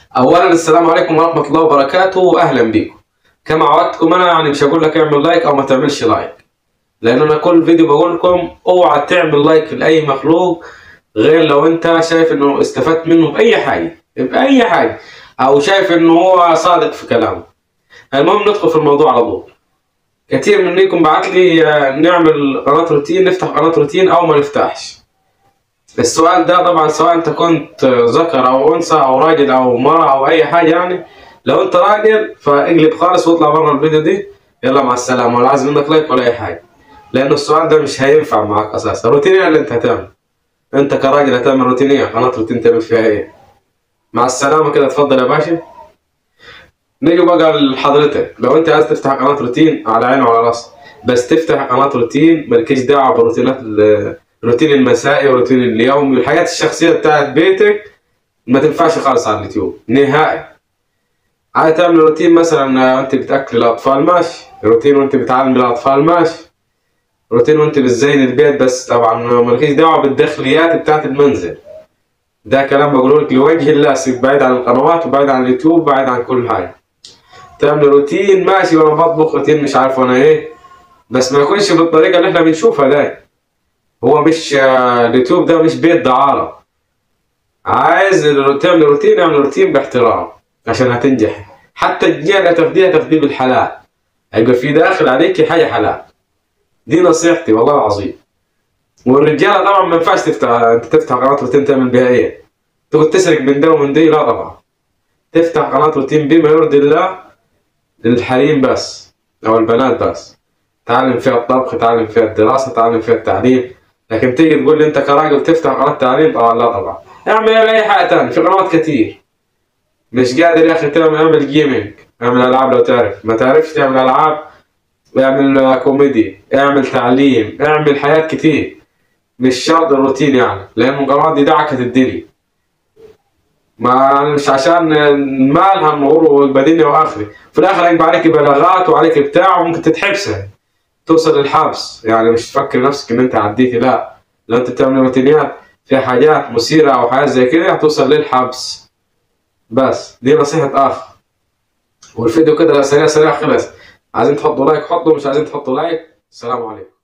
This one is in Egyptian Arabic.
اولا السلام عليكم ورحمه الله وبركاته واهلا بيكم كما عودتكم انا يعني مش هقول لك اعمل لايك او ما تعملش لايك لان انا كل فيديو بقول لكم اوعى تعمل لايك لاي مخلوق غير لو انت شايف انه استفدت منه باي حاجه باي حاجه او شايف انه هو صادق في كلامه المهم ندخل في الموضوع على طول كتير منكم بعت لي آه، نعمل قناه روتين نفتح قناه روتين او ما نفتحش السؤال ده طبعا سواء انت كنت ذكر او انثى او راجل او مرأة او اي حاجه يعني لو انت راجل فاقلب خالص واطلع بره الفيديو دي يلا مع السلامه ولا عايز منك لايك ولا اي حاجه لان السؤال ده مش هينفع معاك اساسا روتينيه اللي انت هتعمل انت كراجل هتعمل روتينيه قناه روتين تعمل فيها ايه مع السلامه كده اتفضل يا باشا نيجي بقى لحضرتك لو انت عايز تفتح قناه روتين على عيني وعلى راسي بس تفتح قناه روتين مالكيش دعوه بروتينات ال- الروتين المسائي والروتين اليومي والحاجات الشخصيه بتاعت بيتك ما تنفعش خالص على اليوتيوب نهائي عايز تعمل روتين مثلا انت بتاكل الاطفال ماشي روتين وانت بتعلم الاطفال ماشي روتين وانت بتزين البيت بس طبعا مالكيش دعوه بالداخليات بتاعت المنزل ده كلام بقوله لك لوجه الله سيب بعيد عن القنوات وبعيد عن اليوتيوب وبعيد عن كل حاجه تعمل روتين ماشي وانا بطبخ روتين مش عارف وانا ايه بس ما يكونش بالطريقه اللي احنا بنشوفها ده هو مش آه، اليوتيوب ده مش بيت دعارة عايز ال- تعمل روتين اعمل روتين باحترام عشان هتنجح حتى الجنة تاخديها تاخديه بالحلال هيبقى في داخل عليكي حاجة حلال دي نصيحتي والله العظيم والرجالة طبعا ما ينفعش تفتح انت تفتح قناة روتين تعمل بيها ايه تقعد تسرق من ده ومن دي لا طبعا تفتح قناة روتين بما يرضي الله للحريم بس او البنات بس تعلم فيها الطبخ تعلم فيها الدراسة تعلم فيها التعليم لكن تيجي تقول لي انت كراجل تفتح قناة تعليم اه لا طبعا اعمل اي حاجة تانية في قنوات كتير مش قادر يا اخي تعمل اعمل جيمنج اعمل العاب لو تعرف ما تعرفش تعمل العاب اعمل آه، كوميدي اعمل تعليم اعمل حاجات كتير مش شرط الروتين يعني لان القنوات دي دعكت الدنيا ما مش عشان مالها المغرور والبديني واخري في الاخر هيبقى عليك بلاغات وعليك بتاع وممكن تتحبسها توصل للحبس يعني مش تفكر نفسك ان انت عديتي لا لو انت بتعمل روتينيات في حاجات مثيرة او حاجات زي كده هتوصل للحبس بس دي نصيحة اخ والفيديو كده سريع سريع خلص عايزين تحطوا لايك حطوا مش عايزين تحطوا لايك السلام عليكم